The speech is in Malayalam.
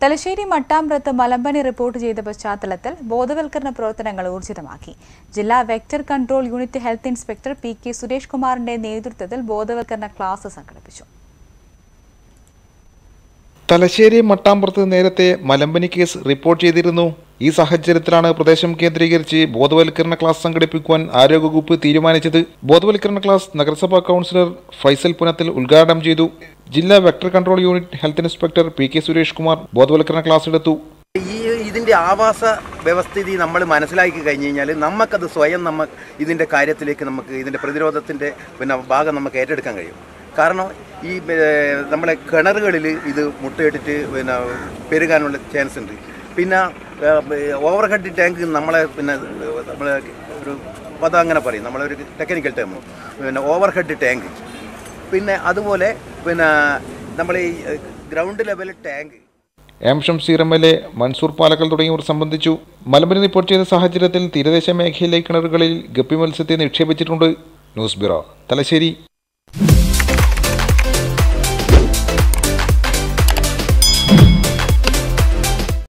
തലശ്ശേരി മട്ടാമ്പ്രത്ത് മലമ്പനി റിപ്പോർട്ട് ചെയ്ത പശ്ചാത്തലത്തിൽ ബോധവൽക്കരണ പ്രവർത്തനങ്ങൾ ഊർജിതമാക്കി ജില്ലാ vector control unit health inspector P K Suresh കുമാറിന്റെ നേതൃത്വത്തിൽ ബോധവൽക്കരണ ക്ലാസ് സംഘടിപ്പിച്ചു തലശ്ശേരി മട്ടാമ്പുറത്ത് നേരത്തെ മലമ്പനി കേസ് റിപ്പോർട്ട് ചെയ്തിരുന്നു ഈ സാഹചര്യത്തിലാണ് പ്രദേശം കേന്ദ്രീകരിച്ച് ബോധവൽക്കരണ ക്ലാസ് സംഘടിപ്പിക്കുവാൻ ആരോഗ്യവകുപ്പ് തീരുമാനിച്ചത് ബോധവൽക്കരണ ക്ലാസ് നഗരസഭാ കൗൺസിലർ ഫൈസൽ പുനത്തിൽ ഉദ്ഘാടനം ചെയ്തു ജില്ലാ vector control unit health inspector P K Suresh Kumar ബോധവൽക്കരണ ക്ലാസ് എടുത്തു ഈ ഇതിൻ്റെ ആവാസ വ്യവസ്ഥിതി നമ്മൾ മനസ്സിലാക്കി കഴിഞ്ഞ് കഴിഞ്ഞാൽ നമുക്കത് സ്വയം നമ്മ ഇതിൻ്റെ കാര്യത്തിലേക്ക് നമുക്ക് ഇതിൻ്റെ പ്രതിരോധത്തിൻ്റെ പിന്നെ ഭാഗം നമുക്ക് ഏറ്റെടുക്കാൻ കഴിയും കാരണം ഈ ഏർ, നമ്മളെ കിണറുകളിൽ ഇത് മുട്ടയിട്ടിട്ട് പിന്നെ പെരുകാനുള്ള ചാൻസ് ഉണ്ട് പിന്നെ ഓവർ ഹെഡ് ടാങ്ക് നമ്മളെ പിന്നെ നമ്മളെ ഒരു പദം അങ്ങനെ പറയും നമ്മളൊരു ടെക്നിക്കൽ ടേം പിന്നെ ഓവർ ഹെഡ് ടാങ്ക് പിന്നെ അതുപോലെ പിന്നെ നമ്മൾ ഈ ground level tank M Shamseer M L A Mansoor Palakkal തുടങ്ങിയവർ സംബന്ധിച്ചു മലമ്പനി റിപ്പോർട്ട് ചെയ്ത സാഹചര്യത്തിൽ തീരദേശ മേഖലയിലെ കിണറുകളിൽ ഗപ്പി മത്സ്യത്തെ നിക്ഷേപിച്ചിട്ടുണ്ട് ന്യൂസ് ബ്യൂറോ തലശ്ശേരി